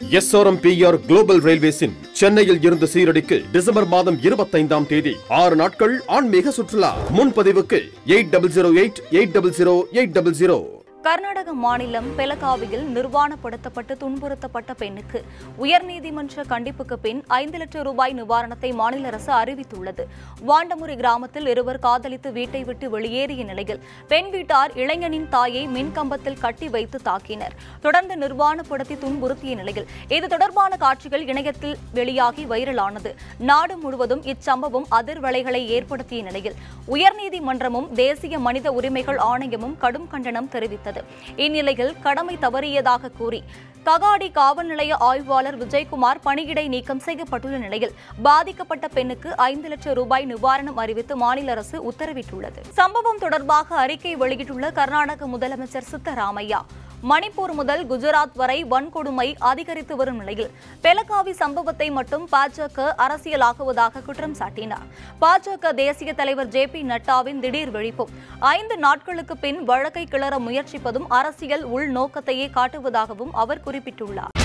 SRMPR global ரயில்வேஸின் சென்னையில் இருந்து சீரடிக்கு December மாதம் இருபத்தைந்தாம் தேதி ஆறு நாட்கள் ஆன்மீக சுற்றுலா முன்பதிவுக்கு eight double zero eight eight double zero eight double zero Karnataka மாநிலம் பெலகாவியில் நிர்வாணப்படுத்தப்பட்டு துன்புறுத்தப்பட்ட பெண்ணுக்கு உயர்நீதிமன்ற கண்டிப்புக்கு பின் ஐந்து லட்சம் ரூபாய் நிவாரணத்தை மாநில அரசு அறிவித்துள்ளது வாண்டமுறை கிராமத்தில் இருவர் காதலித்து வீட்டை விட்டு வெளியேறிய நிலையில் பெண் வீட்டார் இளைஞனின் தாயை மின்கம்பத்தில் கட்டி வைத்து தாக்கினர் தொடர்ந்து நிர்வாணப்படுத்தி துன்புறுத்திய நிலையில் இது தொடர்பான காட்சிகள் இணையத்தில் வெளியாகி வைரலானது நாடு முழுவதும் இச்சம்பவம் அதிர்வலைகளை ஏற்படுத்திய நிலையில் உயர்நீதிமன்றமும் தேசிய மனித உரிமைகள் ஆணையமும் கடும் கண்டனம் தெரிவித்தது இந்நிலையில் கடமை தவறியதாக கூறி ககாடி காவல் நிலைய ஆய்வாளர் விஜயகுமார் பணியிடை நீக்கம் செய்யப்பட்டுள்ள நிலையில் பாதிக்கப்பட்ட பெண்ணுக்கு ஐந்து லட்சம் ரூபாய் நிவாரணம் அறிவித்து மாநில அரசு உத்தரவிட்டுள்ளது சம்பவம் தொடர்பாக அறிக்கை வெளியிட்டுள்ள கர்நாடக முதலமைச்சர் சித்தராமையா மணிப்பூர் முதல் குஜராத் வரை வன்கொடுமை அதிகரித்து வரும் நிலையில் பெலகாவி சம்பவத்தை மட்டும் பாஜக அரசியலாக்குவதாக குற்றம் சாட்டினார் பாஜக தேசிய தலைவர் ஜே பி நட்டாவின் திடீர் விழிப்பும் ஐந்து நாட்களுக்கு பின் வழக்கை கிளற முயற்சிப்பதும் அரசியல் உள்நோக்கத்தையே காட்டுவதாகவும் அவர் குறிப்பிட்டுள்ளார்